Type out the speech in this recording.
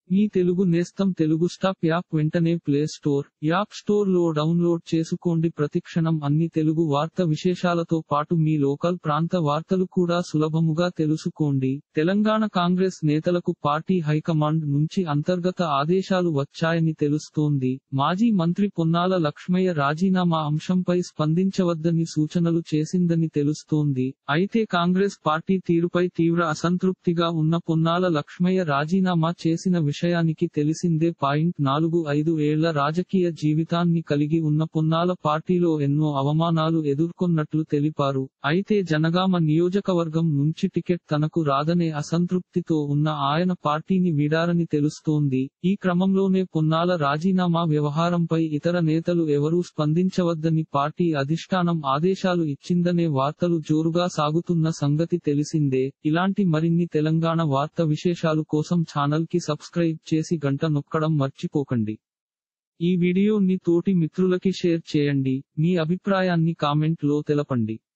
మీ తెలుగు నేస్తం Telugu stop app వెంటనే play store app store లో డౌన్లోడ్ చేసుకోండి ప్రతిక్షణం అన్ని తెలుగు వార్త విశేషాలతో పాటు మీ లోకల్ ప్రాంత వార్తలు కూడా సులభముగా తెలుసుకోండి తెలంగాణ కాంగ్రెస్ నేతలకు పార్టీ హైకమాండ్ నుంచి అంతర్గత ఆదేశాలు వచ్చాయని తెలుస్తోంది మాజీ మంత్రి పొన్నాల లక్ష్మయ్య రాజీనామా అంశంపై స్పందించవద్దని సూచనలు చేసిందని తెలుస్తోంది అయితే కాంగ్రెస్ పార్టీ తీరుపై తీవ్ర అసంతృప్తిగా ఉన్న పొన్నాల లక్ష్మయ్య రాజీనామా చేసిన విషయానికి తెలిసిందే పాయింట్ నాలుగు ఐదు ఏళ్ల రాజకీయ జీవితాన్ని కలిగి ఉన్న పొన్నాల పార్టీలో ఎన్నో అవమానాలు ఎదుర్కొన్నట్లు తెలిపారు అయితే జనగామ నియోజకవర్గం నుంచి టికెట్ తనకు రాదనే అసంతృప్తితో ఉన్న ఆయన పార్టీని వీడారని తెలుస్తోంది ఈ క్రమంలోనే పొన్నాల రాజీనామా వ్యవహారంపై ఇతర నేతలు ఎవరూ స్పందించవద్దని పార్టీ అధిష్టానం ఆదేశాలు ఇచ్చిందనే వార్తలు జోరుగా సాగుతున్న సంగతి తెలిసిందే ఇలాంటి మరిన్ని తెలంగాణ వార్త విశేషాలు కోసం ఛానల్ కి సబ్స్క్రైబ్ చేసి గంట నొక్కడం మర్చిపోకండి ఈ వీడియోని తోటి మిత్రులకి షేర్ చేయండి మీ అభిప్రాయాన్ని కామెంట్ లో తెలపండి